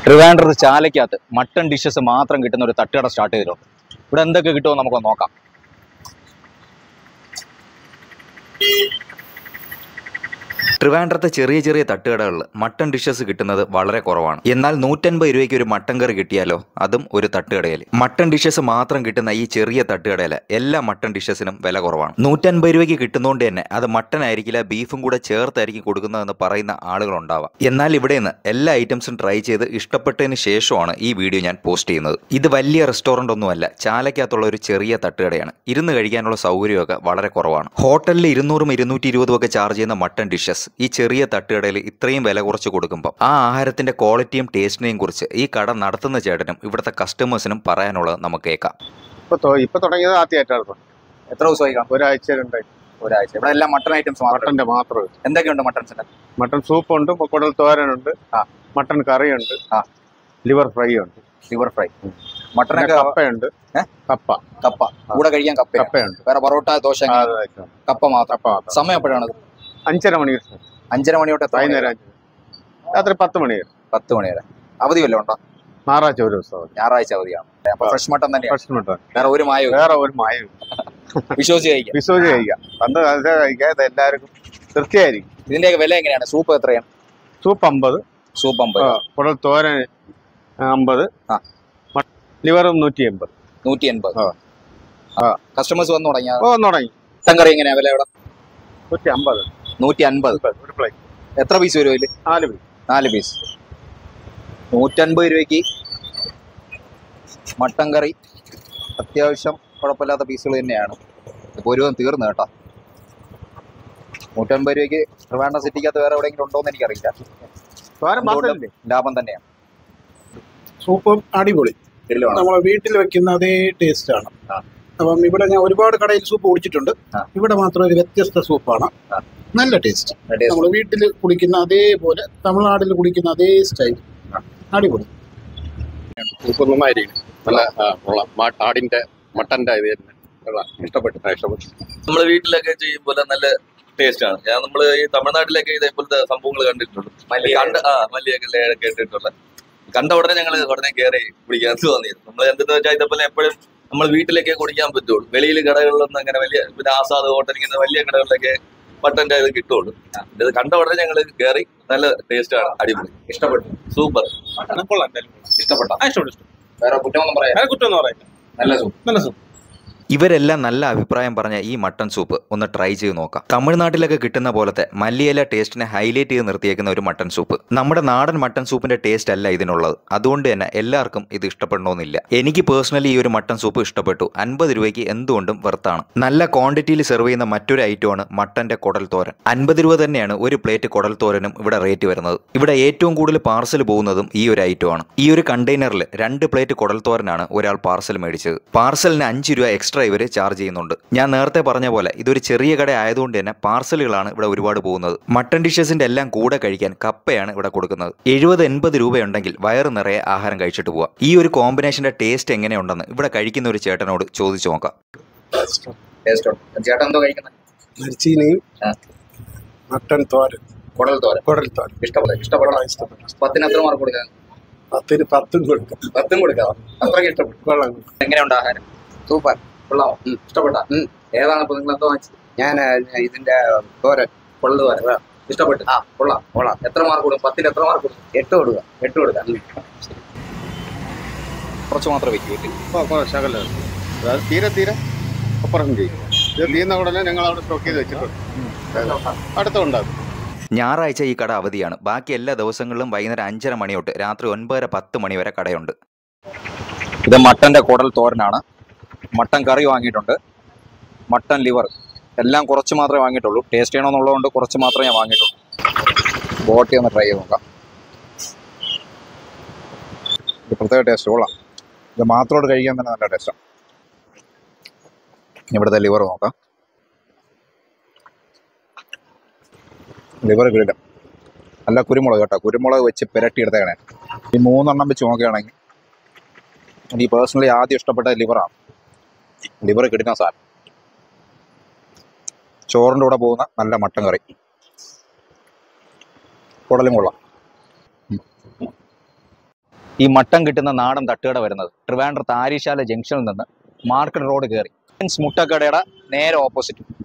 ട്രിവാൻഡ്രത്ത് ചാലയ്ക്കകത്ത് mutton dishes മാത്രം കിട്ടുന്ന ഒരു തട്ടുകട സ്റ്റാർട്ട് ചെയ്തിട്ടുണ്ട് ഇവിടെ എന്തൊക്കെ കിട്ടുമോ നമുക്ക് നോക്കാം ട്രിവാൻഡ്രത്തെ ചെറിയ ചെറിയ തട്ടുകടകളിൽ മട്ടൺ ഡിഷസ് കിട്ടുന്നത് വളരെ കുറവാണ് എന്നാൽ നൂറ്റൻപത് രൂപയ്ക്ക് ഒരു മട്ടൻ കറി കിട്ടിയാലോ അതും ഒരു തട്ടുകടയിൽ മട്ടൺ ഡിഷസ് മാത്രം കിട്ടുന്ന ഈ ചെറിയ തട്ടുകടയിൽ എല്ലാ മട്ടൺ ഡിഷസിനും വില കുറവാണ് നൂറ്റൻപത് രൂപയ്ക്ക് കിട്ടുന്നതുകൊണ്ട് തന്നെ അത് മട്ടൺ ആയിരിക്കില്ല ബീഫും കൂടെ ചേർത്തായിരിക്കും കൊടുക്കുന്നതെന്ന് പറയുന്ന ആളുകളുണ്ടാവാം എന്നാൽ ഇവിടെ നിന്ന് എല്ലാ ഐറ്റംസും ട്രൈ ചെയ്ത് ഇഷ്ടപ്പെട്ടതിന് ശേഷമാണ് ഈ വീഡിയോ ഞാൻ പോസ്റ്റ് ചെയ്യുന്നത് ഇത് വലിയ റെസ്റ്റോറൻ്റ് ഒന്നുമല്ല ചാലക്കകത്തുള്ള ഒരു ചെറിയ തട്ടുകടയാണ് ഇരുന്ന് കഴിക്കാനുള്ള സൗകര്യമൊക്കെ വളരെ കുറവാണ് ഹോട്ടലിൽ ഇരുന്നൂറും ഇരുന്നൂറ്റി ഇരുപതും ഒക്കെ ചാർജ് ചെയ്യുന്ന മട്ടൺ ഡിഷസ് ഈ ചെറിയ തട്ടുകടയിൽ ഇത്രയും വില കുറച്ച് കൊടുക്കുമ്പോൾ ആ ആഹാരത്തിന്റെ ക്വാളിറ്റിയും ടേസ്റ്റിനെയും കുറിച്ച് ഈ കട നടത്തുന്ന ചേട്ടനും ഇവിടുത്തെ കസ്റ്റമേഴ്സിനും പറയാനുള്ളത് നമുക്ക് കേൾക്കാം ഇപ്പൊ തൊ- ഇപ്പൊ തുടങ്ങിയത് ആദ്യമായിട്ടാണ് ഇപ്പൊ. എത്ര ദിവസമായി കാണും ഒരാഴ്ച രണ്ടാഴ്ച ഒരാഴ്ച ഇവിടെ എല്ലാം മട്ടൺ ഐറ്റംസ് മാത്രം മട്ടന്റെ മാത്രം എന്തൊക്കെയുണ്ട് മട്ടൺസിന്റെ മട്ടൺ സൂപ്പുണ്ട് കുടൽ തോരനുണ്ട് ആ. മട്ടൺ കറിയുണ്ട് ആ. ലിവർ ഫ്രൈ ഉണ്ട് ലിവർ ഫ്രൈ പിന്നെ മട്ടനൊക്കെ കപ്പയുണ്ട് ഏ? കപ്പ കപ്പ കൂടെ കഴിക്കാൻ കപ്പ കപ്പയുണ്ട് വേറെ പൊറോട്ട ദോശ ആ, അങ്ങനെ അതെ. കപ്പ മാത്രം കപ്പ മാത്രം സമയം എപ്പോഴാണ് അഞ്ചര മണി അഞ്ചര മണി തൊട്ട് എത്ര മണി വരെ? വൈകുന്നേരം അഞ്ചര രാത്രി പത്ത് മണി വരെ പത്ത് മണി വരെ അവധി വല്ലതും ഉണ്ടോ ഞായറാഴ്ച ഒരു ദിവസം ഞായറാഴ്ച അവധിയാണ് അപ്പൊ ആ. ഫ്രഷ് മട്ടൺ തന്നെയാണ് ഭക്ഷണം മട്ടൺ വേറെ ഒരു മായവും വേറെ ഒരു മായവും വിശ്വസിച്ച് കഴിക്കാം വിശ്വസിച്ച് കഴിക്കാം പണ്ട് കാലത്ത് കഴിക്കാം ഇത് എല്ലാവർക്കും തൃപ്തിയായിരിക്കും ഇതിന്റെയൊക്കെ വില എങ്ങനെയാണ് സൂപ്പ് എത്രയാണ് സൂപ്പ് അമ്പത് സൂപ്പ് അമ്പത് കുടൽ തോരൻ അമ്പത് ആ. ലിവറും നൂറ്റി എൺപത് നൂറ്റി എൺപത് ആ. ആ. കസ്റ്റമേഴ്സ് വന്നു തുടങ്ങിയ ഓ തുടങ്ങി മട്ടൻ കറി എങ്ങനെയാ വില ഇവിടെ നൂറ്റി അമ്പത് നൂറ്റി അൻപത് ഒരു പ്ലേറ്റ് എത്ര പീസ് വരും ഇതില് നാല് പീസ് നാല് പീസ് നൂറ്റൻപത് രൂപയ്ക്ക് മട്ടൻ കറി അത്യാവശ്യം കുഴപ്പമില്ലാത്ത പീസുകൾ തന്നെയാണ് ഇപ്പോൾ ഒരു തീർന്നു കേട്ടോ നൂറ്റൻപത് രൂപയ്ക്ക് ട്രിവാൻഡ്രം സിറ്റിക്കകത്ത് വേറെ എവിടെയെങ്കിലും ഉണ്ടോ എന്ന് എനിക്കറിയില്ല തോരൻ എന്തുകൊണ്ടും മാത്രമല്ലേ ലാഭം തന്നെയാണ് സൂപ്പും അടിപൊളി ഗ്രില്ല് നമ്മൾ വീട്ടിൽ വെക്കുന്ന അതേ ടേസ്റ്റ് ആണ് ആ. അപ്പം ഇവിടെ ഞാൻ ഒരുപാട് കടയിൽ സൂപ്പ് കുടിച്ചിട്ടുണ്ട് ആ. ഇവിടെ മാത്രം ഒരു വ്യത്യസ്ത സൂപ്പാണ് ആ. നല്ല ടേസ്റ്റ് വേണം നമ്മൾ വീട്ടിൽ കുടിക്കുന്ന അതേപോലെ തമിഴ്നാട്ടിൽ കുടിക്കുന്ന അതേ സ്റ്റൈൽ അടിപൊളി സൂപ്പ് നന്നായിരിക്കും നല്ല ആ, കൊള്ളാം മാ- ആടിന്റെ മട്ടന്റെ ഇത് തന്നെ കൊള്ളാം ഇഷ്ടപ്പെട്ടു ആ, ഇഷ്ടപ്പെട്ടു നമ്മൾ വീട്ടിലൊക്കെ ചെയ്യുമ്പോൾ നല്ല ടേസ്റ്റ് ആണ് ഞാൻ നമ്മൾ ഈ തമിഴ്നാട്ടിലൊക്കെ ഇതേപോലത്തെ സംഭവങ്ങൾ കണ്ടിട്ടുണ്ട് കണ്ട ആ മല്ലിയൊക്കെ കേട്ടിട്ടുള്ള കണ്ട ഉടനെ ഞങ്ങൾ ഉടനെ കയറി കുടിക്കാൻ തോന്നിയത് നമ്മൾ എന്തെന്ന് വെച്ചാൽ ഇതേപോലെ എപ്പോഴും നമ്മൾ വീട്ടിലൊക്കെ കുടിക്കാൻ പറ്റുള്ളൂ വെളിയിൽ കടകളിലൊന്നും അങ്ങനെ വലിയ പിന്നെ ആസാദ് ഹോട്ടൽ ഇങ്ങനെ വലിയ കടകളിലൊക്കെ മട്ടന്റെ ഇത് കിട്ടുള്ളൂ ഇത് കണ്ട ഉടനെ ഞങ്ങൾ കയറി നല്ല ടേസ്റ്റ് ആണ് അടിപൊളി ഇഷ്ടപ്പെട്ടു സൂപ്പർ ഇഷ്ടപ്പെട്ട ആ, ഇഷ്ടപ്പെട്ടു ഇഷ്ടപ്പെട്ടു വേറെ കുറ്റമൊന്നും പറയാം വേറെ കുറ്റമൊന്നും പറയില്ല നല്ല സൂപ്പ് നല്ല സൂപ്പ് ഇവരെല്ലാം നല്ല അഭിപ്രായം പറഞ്ഞ ഈ മട്ടൺ സൂപ്പ് ഒന്ന് ട്രൈ ചെയ്ത് നോക്കാം തമിഴ്നാട്ടിലൊക്കെ കിട്ടുന്ന പോലത്തെ മല്ലിയില ടേസ്റ്റിനെ ഹൈലൈറ്റ് ചെയ്ത് നിർത്തിയേക്കുന്ന ഒരു മട്ടൺ സൂപ്പ് നമ്മുടെ നാടൻ മട്ടൺ സൂപ്പിന്റെ ടേസ്റ്റ് അല്ല ഇതിനുള്ളത് അതുകൊണ്ട് തന്നെ എല്ലാവർക്കും ഇത് ഇഷ്ടപ്പെടണമെന്നില്ല എനിക്ക് പേഴ്സണലി ഈ ഒരു മട്ടൺ സൂപ്പ് ഇഷ്ടപ്പെട്ടു അൻപത് രൂപയ്ക്ക് എന്തുകൊണ്ടും വെർത്താണ് നല്ല ക്വാണ്ടിറ്റിയിൽ സെർവ് ചെയ്യുന്ന മറ്റൊരു ഐറ്റമാണ് മട്ടന്റെ കുടൽ തോരൻ അൻപത് രൂപ തന്നെയാണ് ഒരു പ്ലേറ്റ് കുടൽ തോരനും ഇവിടെ റേറ്റ് വരുന്നത് ഇവിടെ ഏറ്റവും കൂടുതൽ പാർസൽ പോകുന്നതും ഈ ഒരു ഐറ്റമാണ് ഈ ഒരു കണ്ടെയ്നറിൽ രണ്ട് പ്ലേറ്റ് കുടൽ തോരനാണ് ഒരാൾ പാർസൽ മേടിച്ചത് പാർസലിന് അഞ്ച് രൂപ എക്സ്ട്രാ ഇവർ ചാർജ് ചെയ്യുന്നുണ്ട് ഞാൻ നേരത്തെ പറഞ്ഞ പോലെ ഇതൊരു ചെറിയ കട ആയതുകൊണ്ട് തന്നെ പാർസലുകളാണ് ഇവിടെ ഒരുപാട് പോകുന്നത് മട്ടൺ ഡിഷസിന്റെ എല്ലാം കൂടെ കഴിക്കാൻ കപ്പയാണ് ഇവിടെ കൊടുക്കുന്നത് എഴുപത് എൺപത് രൂപയുണ്ടെങ്കിൽ വയറ് നിറയെ ആഹാരം കഴിച്ചിട്ട് പോവാം ഈ ഒരു കോമ്പിനേഷന്റെ ടേസ്റ്റ് എങ്ങനെയുണ്ടെന്ന് ഇവിടെ കഴിക്കുന്ന ഒരു ചേട്ടനോട് ചോദിച്ചു നോക്കാം ടേസ്റ്റ് ചേട്ടൻ എന്തോ കഴിക്കുന്നത് മരിച്ചീനയും ആ. മട്ടൻ തോരൻ കുടൽ തോരൻ കുടൽ തോരൻ ഇഷ്ടപ്പെട്ടു ഇഷ്ടപ്പെടണം കൊള്ളാം, ഇഷ്ടപ്പെട്ടു പത്തിന് എത്ര മാർക്ക് കൊടുക്കാം പത്തിന് പത്തും കൊടുക്കാം പത്തും കൊടുക്കാം അത്രയ്ക്ക് ഇഷ്ടപ്പെട്ടു കൊള്ളാം എങ്ങനെയുണ്ട് ആഹാരം സൂപ്പർ കൊള്ളാമോ ഇഷ്ടപ്പെട്ട ഏതാണ് ഇപ്പൊ നിങ്ങൾ എന്തോ വാങ്ങിച്ചത് ഞാൻ ഇതിന്റെ തോരൻ കൊള്ളു തോരൻ ഇഷ്ടപ്പെട്ടു ആ കൊള്ളാം കൊള്ളാം എത്ര മാർക്ക് കൊടുക്കും പത്തിൽ എത്ര മാർക്ക് കൊടുക്കും എട്ട് കൊടുക്കുക എട്ട് കൊടുക്കാം കുറച്ച് മാത്രമേ വെക്കൂ ഇല്ലേ? ഓ, കൊ- ശകലം അതായത് തീരെ തീരെ അപ്പുറം ചെയ്യും ഇത് തീർന്ന ഉടനെ ഞങ്ങൾ അവിടെ സ്റ്റോക്ക് ചെയ്ത് വെച്ചിട്ടുണ്ട് അടുത്തുണ്ടാകും ഞായറാഴ്ച ഈ കട അവധിയാണ് ബാക്കി എല്ലാ ദിവസങ്ങളിലും വൈകുന്നേരം അഞ്ചര മണി തൊട്ട് രാത്രി ഒൻപതര പത്ത് മണി വരെ കടയുണ്ട് ഇത് മട്ടന്റെ കുടൽ തോരനാണ് മട്ടൻ കറി വാങ്ങിയിട്ടുണ്ട് മട്ടൻ ലിവർ എല്ലാം കുറച്ച് മാത്രമേ വാങ്ങിയിട്ടുള്ളൂ ടേസ്റ്റ് ചെയ്യണമെന്നുള്ളതുകൊണ്ട് കുറച്ച് മാത്രമേ ഞാൻ വാങ്ങിയിട്ടുള്ളൂ ബോട്ടി ഒന്ന് ട്രൈ ചെയ്ത് നോക്കാം ഇത് പ്രത്യേക ടേസ്റ്റ് കൊള്ളാം ഇത് മാത്രമായിട്ട് കഴിക്കാൻ തന്നെ നല്ല ടേസ്റ്റാണ് ഇവിടുത്തെ ലിവർ നോക്കാം ലിവർ ഗ്രില്ല നല്ല കുരുമുളക് കേട്ടോ കുരുമുളക് വെച്ച് പുരട്ടിയെടുത്തേക്കണേ ഈ മൂന്നെണ്ണം വെച്ച് നോക്കുകയാണെങ്കിൽ എനിക്ക് പേഴ്സണലി ആദ്യം ഇഷ്ടപ്പെട്ട ലിവറാണ് ലിവർ കിട്ടുന്ന സാധനം ചോറിൻ്റെ കൂടെ പോകുന്ന നല്ല മട്ടൻ കറി കുടലും കൊള്ളാം ഈ മട്ടൻ കിട്ടുന്ന നാടൻ തട്ടുകട വരുന്നത് ട്രിവാൻഡ്രത്ത് ആര്യശാല ജംഗ്ഷനിൽ നിന്ന് മാർക്കറ്റ് റോഡ് കയറി മുട്ടക്കടയുടെ നേരെ ഓപ്പോസിറ്റ്